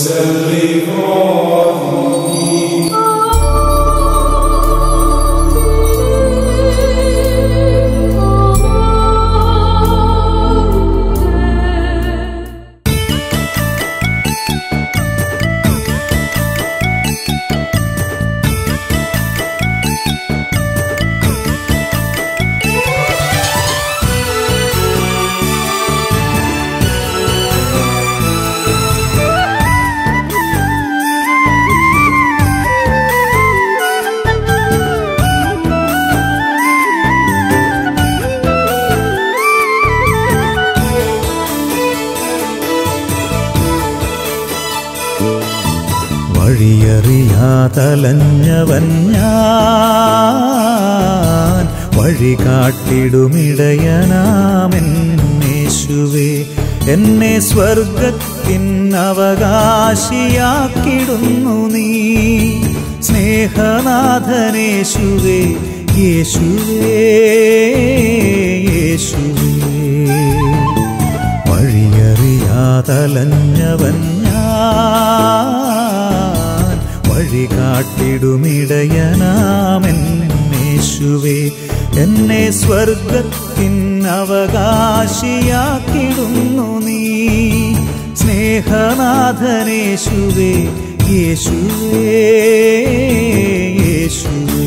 വഴിയറിയാതലഞ്ഞവൻ ഞാൻ വഴി കാട്ടിടുമിടയനാമെന്നേശുവേ എന്നെ സ്വർഗത്തിൻ അവകാശിയാക്കിടുന്നു നീ സ്നേഹനാഥനേശുവേ യേശുവേ യേശുവേ വഴിയറിയാതലഞ്ഞവൻ ഞാൻ വഴി കാട്ടിടുമിടയനാമെന്നേശുവേ എന്നെ സ്വർഗത്തിൻ അവകാശിയാക്കിടുന്നു നീ സ്നേഹനാഥനേശുവേ യേശുവേ യേശുവേ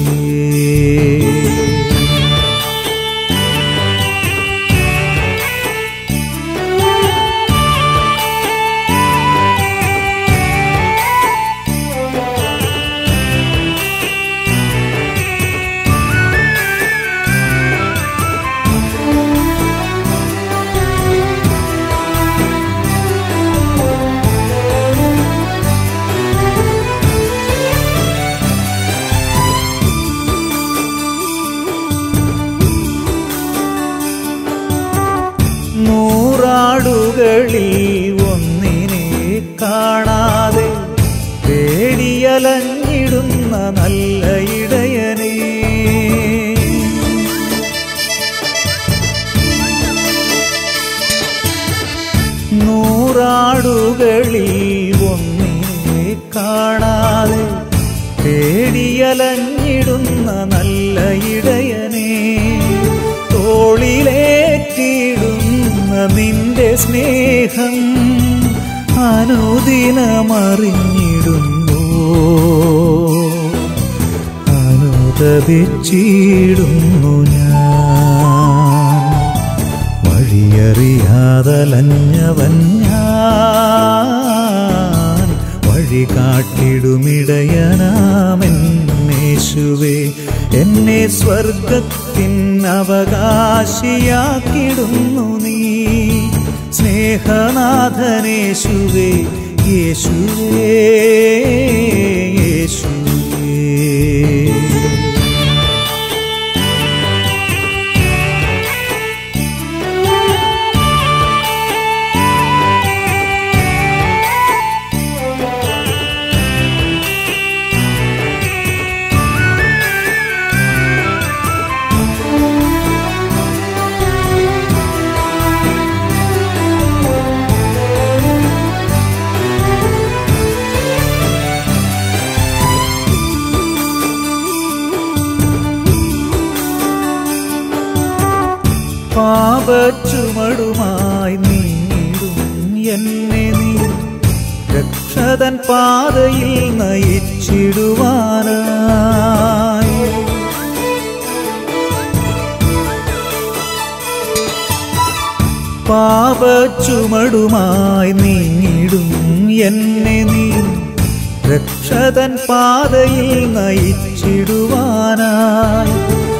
നൂറാടുകളിൽ ഒന്നിനെ കാണാതെ പേടിയലഞ്ഞിടുന്ന നല്ല ഇടയനേ നൂറാടുകളിൽ ഒന്നിനെ കാണാതെ പേടിയലഞ്ഞിടുന്ന നല്ല ഇടയനേ തോളിലേറ്റിടുന്ന നിന്റെ സ്നേഹം അനുദിനമറിഞ്ഞിടുന്നു അനുദപിച്ചിടുന്നു ഞാൻ വഴിയറിയാതലഞ്ഞവൻ ഞാൻ വഴി കാട്ടിടുമിടയനാമെന്നേശുവേ എന്നെ സ്വർഗത്തിൻ അവകാശിയാക്കിടുന്നു നീ സ്നേഹനാഥനേശുവേ യേശുവേ യേശുവേ പാപച്ചുമടുമായി നീങ്ങിടും എന്നെ നീ രക്ഷതൻ പാതയിൽ നയിച്ചിടുവാനായി പാപച്ചുമടുമായി നീങ്ങിടും എന്നെ നീ രക്ഷതൻ പാതയിൽ നയിച്ചിടുവാനായി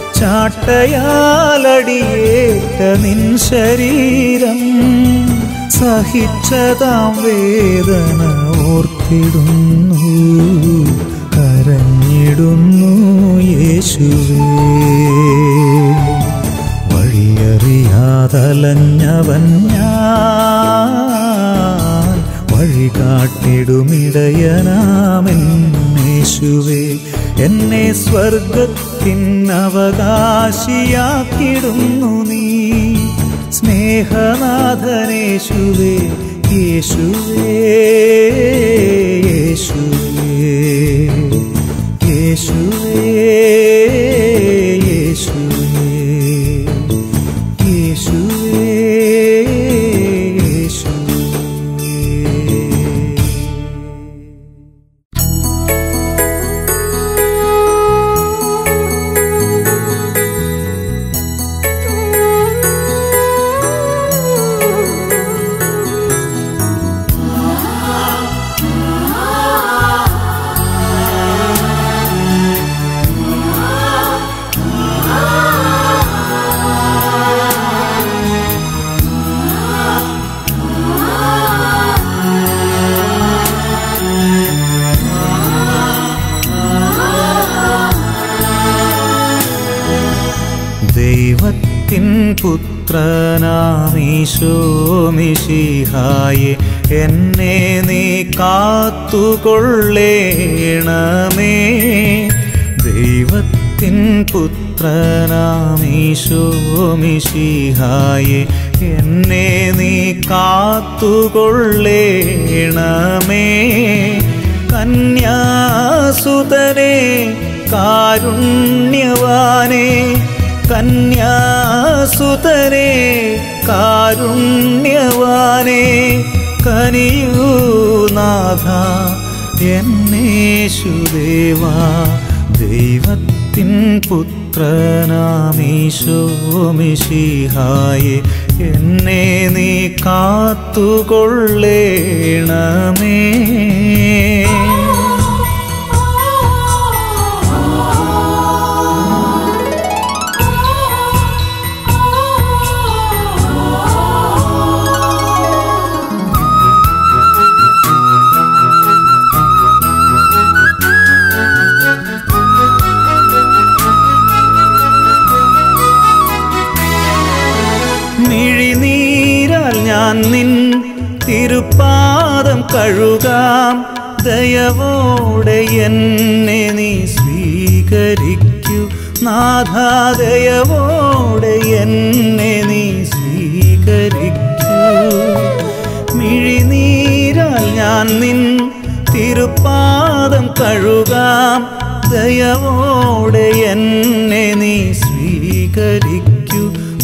ചാട്ടയാലടിയേറ്റ നിൻ ശരീരം സഹിച്ചതാം വേദന ഓർത്തിടുന്നു കരഞ്ഞിടുന്നു യേശുവേ വഴിയറിയാതലഞ്ഞവൻ ഞാൻ വഴി കാട്ടിടുമിടയനാമെന്നേശുവേ എന്നെ സ്വർഗത്തിൻ അവകാശിയാക്കിടുന്നു നീ സ്നേഹനാഥനേശുവേ യേശുവേ പുത്രനാമീശോമിഷിഹായെ എന്നെ നീ കാത്തുകൊള്ളേണമേ ദൈവത്തിൻ പുത്രനാമീശോമിഷിഹായെ എന്നെ നീ കാത്തുകൊള്ളേണമേ കന്യാസുതനെ കാരുണ്യവാനെ കന്യാസുതനെ കാരുണ്യവാനെ കനിയൂനാഥ എന്നേശുദേവാ ദൈവത്തിൻ പുത്രനാമീശോമിഷിഹായെ എന്നെ നീ കാത്തുകൊള്ളേണമേ മിഴിനീരാൽ ഞാൻ നിൻ തിരുപ്പാദം കഴുകാം ദയവോടെ എന്നെ നീ സ്വീകരിക്കൂ നാഥ ദയവോടെ എന്നെ നീ സ്വീകരിക്കൂ മിഴിനീരാൽ ഞാൻ നിൻ തിരുപ്പാദം കഴുകാം ദയവോടെ എന്നെ നീ സ്വീകരിക്കൂ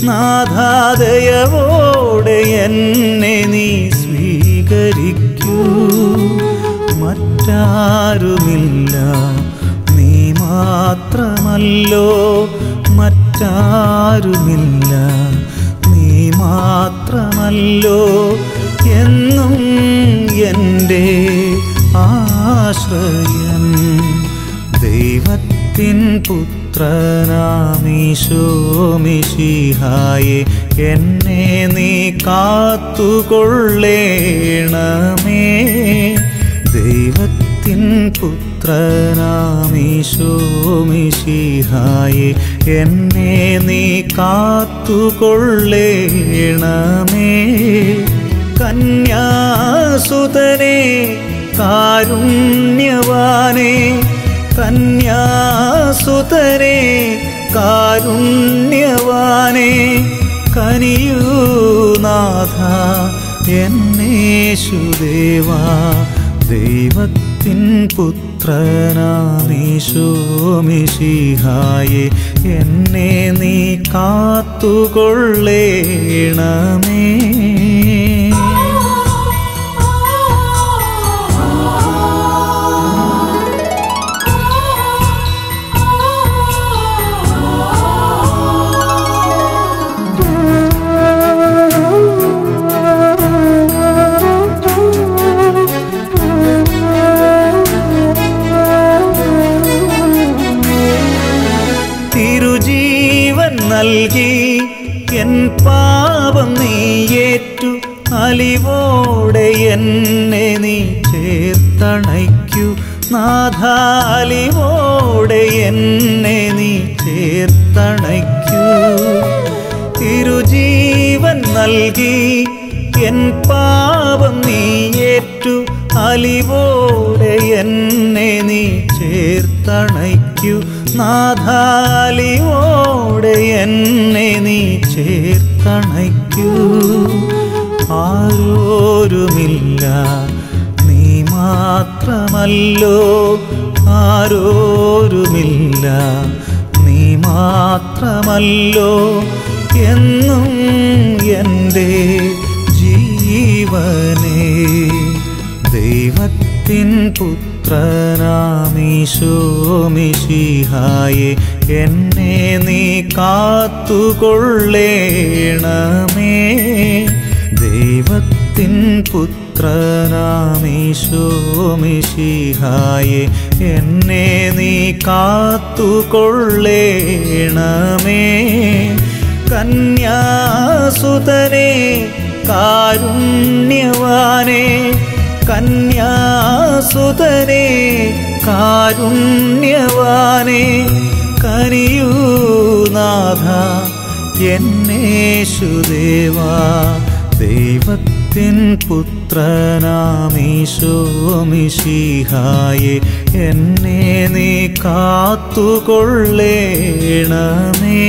നാഥാദയവോടെ എന്നെ നീ സ്വീകരിക്കൂ മറ്റാരുമില്ല നീ മാത്രമല്ലോ മറ്റാരുമില്ല നീ മാത്രമല്ലോ എന്നും എൻ്റെ ആശ്രയം ദൈവത്തിൻ പുത്രനാമീശോമിഷിഹായെ എന്നെ നീ കാത്തുകൊള്ളേണമേ ദൈവത്തിൻ പുത്രനാമീശോമിഷിഹായെ എന്നെ നീ കാത്തുകൊള്ളേണമേ കന്യാസുതനെ കാരുണ്യവാനെ കന്യാസുതനെ കാരുണ്യവാനെ കനിയൂനാഥ എന്നേശുദേവാ ദൈവത്തിൻ പുത്രനാമീശോമിഷിഹായെ എന്നെ നീ കാത്തുകൊള്ളേണമേ തിരുജീവൻ നൽകി എൻ പാപം നീയേറ്റു അലിവോടെ എന്നെ നീ ചേർത്തണയ്ക്കൂ നാഥാലിവോടെ എന്നെ നീ ചേർത്തണയ്ക്കൂ തിരുജീവൻ നൽകി എൻ പാപം നീയേറ്റു അലിവോടെ എന്നെ നീ ചേർത്തണയ്ക്കൂ നാഥാലിവോടെ എന്നെ നീ ചേർത്തണയ്ക്കൂ ആരോരുമില്ല നീ മാത്രമല്ലോ ആരോരുമില്ല നീ മാത്രമല്ലോ എന്നും എൻ്റെ ജീവനേ ദൈവത്തിൻ പുത്രനാമീശോമിഷിഹായെ എന്നെ നീ കാത്തുകൊള്ളേണമേ ദൈവത്തിൻ പുത്രനാമീശോമിഷിഹായെ എന്നെ നീ കാത്തുകൊള്ളേണമേ കന്യാസുതനെ കാരുണ്യവാനെ കന്യാസുതനെ കാരുണ്യവാനെ കനിയൂനാഥ എന്നേശുദേവാ ദൈവത്തിൻ പുത്രനാമീശോമിഷിഹായെ എന്നെ നീ കാത്തുകൊള്ളേണമേ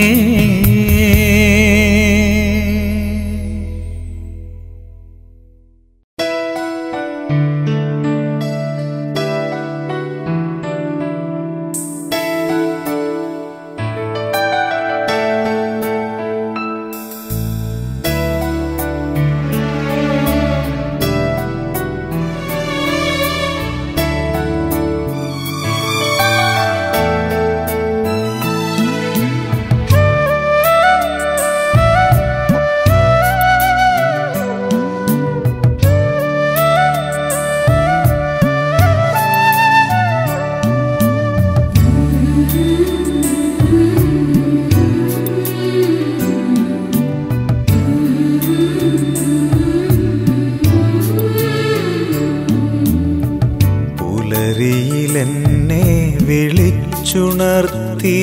പുലരിയിലെന്നെ വിളിച്ചുണർത്തി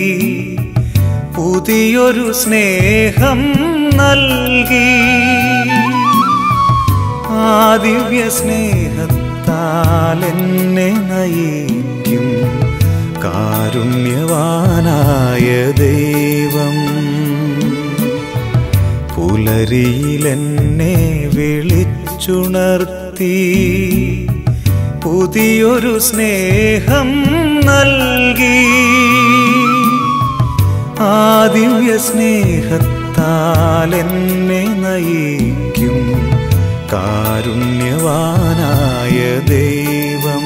പുതിയൊരു സ്നേഹം നൽകി ആ ദിവ്യ സ്നേഹത്താൽ എന്നെ നയിക്കും കാരുണ്യവാനായ ദൈവം പുലരിയിലെന്നെ വിളിച്ചുണർത്തി പുതിയൊരു സ്നേഹം നൽകി ആ ദിവ്യ സ്നേഹത്താൽ എന്നെ നയിക്കും കാരുണ്യവാനായ ദൈവം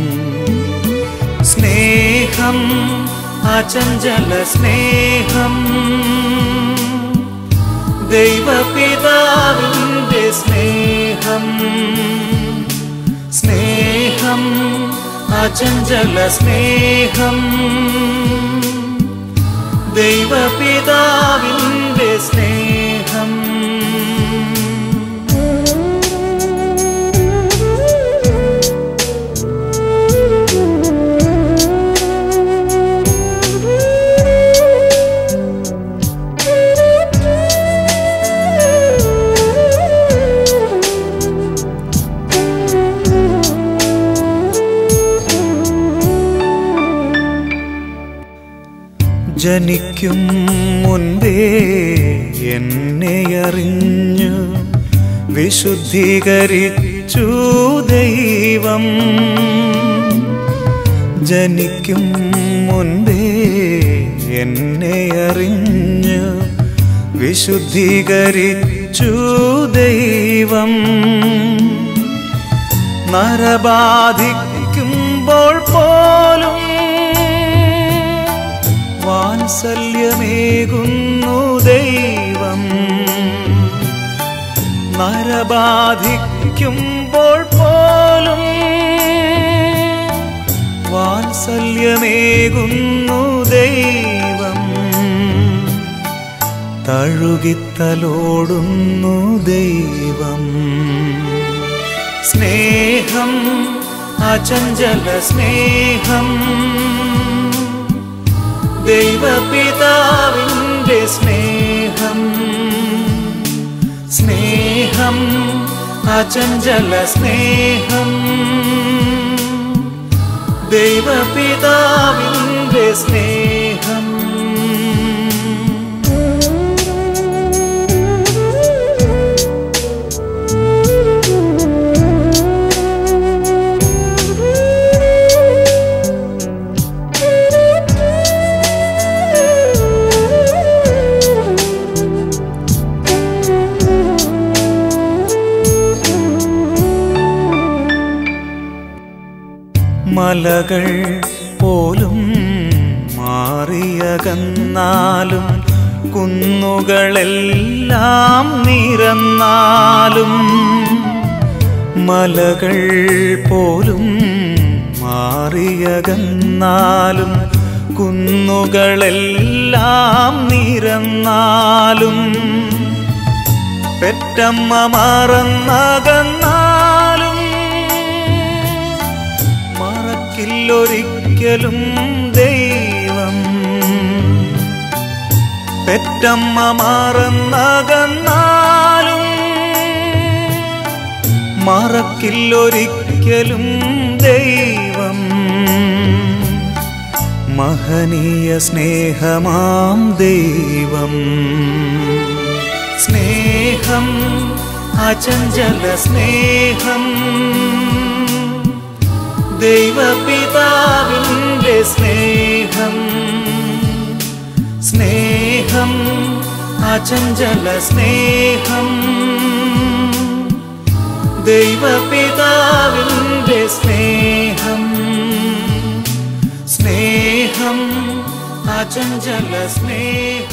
സ്നേഹം അചഞ്ചല സ്നേഹം ദൈവപിതാവിൻ്റെ സ്നേഹം സ്നേഹം അചഞ്ചല സ്നേഹം ദൈവപിതാവിൻ്റെ സ്നേഹം ജനിക്കും മുൻപേ എന്നെ അറിഞ്ഞു വിശുദ്ധീകരിച്ചു ദൈവം ജനിക്കും മുൻപേ എന്നെ അറിഞ്ഞു വിശുദ്ധീകരിച്ചു ദൈവം നരബാധിക്കുമ്പോൾ പോലും വാത്സല്യമേകുന്നു ദൈവം നരബാധിക്കുമ്പോൾ പോലും വാത്സല്യമേകുന്നു ദൈവം തഴുകിത്തലോടുന്നു ദൈവം സ്നേഹം അചഞ്ചല സ്നേഹം ദൈവപിതാവിൻ്റെ സ്നേഹം സ്നേഹം അചഞ്ചല സ്നേഹം ദൈവപിതാവിൻ്റെ സ്നേഹം മലകൾ പോലും മാറിയകന്നാലും കുന്നുകളെല്ലാം നിരന്നാലും മലകൾ പോലും മാറിയകന്നാലും കുന്നുകളെല്ലാം നിരന്നാലും പെറ്റമ്മ മറന്നകന്നാലും മറക്കില്ലൊരിക്കലും ദൈവം പെറ്റമ്മ മാറന്നകന്നാലും മറക്കില്ലൊരിക്കലും ദൈവം മഹനീയ സ്നേഹമാം ദൈവം സ്നേഹം അചഞ്ചല സ്നേഹം ദൈവപിതാവിൻ്റെ സ്നേഹം സ്നേഹം അചഞ്ചല സ്നേഹം ദൈവപിതാവിൻ്റെ സ്നേഹം സ്നേഹം അചഞ്ചല സ്നേഹം